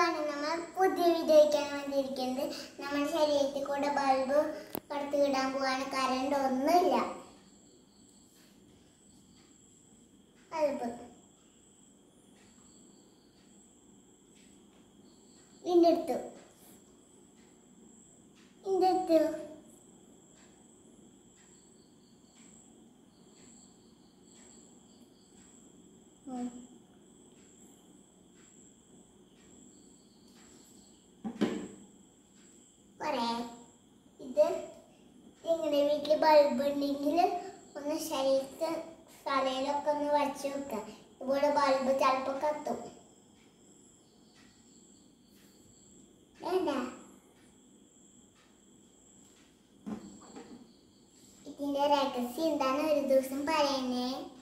ആണ് നമ്മൾ പുതിയ വീഡിയോയ്ക്കാണ് വന്നിരിക്കുന്നത് നമ്മുടെ ശരീരത്തിൽ കൂടെ ബൾബ് കടത്തി വിടാൻ പോവാണ് കറണ്ട് ഒന്നുമില്ല ബൾബ് ഇതിൻ്റെ അടുത്തു ഇതിൻ്റെ അടുത്തു ഉം. പോരെ ഇത് നിങ്ങളുടെ വീട്ടിൽ ബൾബ് ഉണ്ടെങ്കിൽ ഒന്ന് ശരീരത്ത് തലയിലൊക്കെ ഒന്ന് വച്ച് വെക്കുക ഇവിടെ ബൾബ് ചിലപ്പോൾ കത്തും വേണ്ട ഇതിന്റെ രഹസ്യം എന്താണ് ഒരു ദിവസം പറയുന്നേ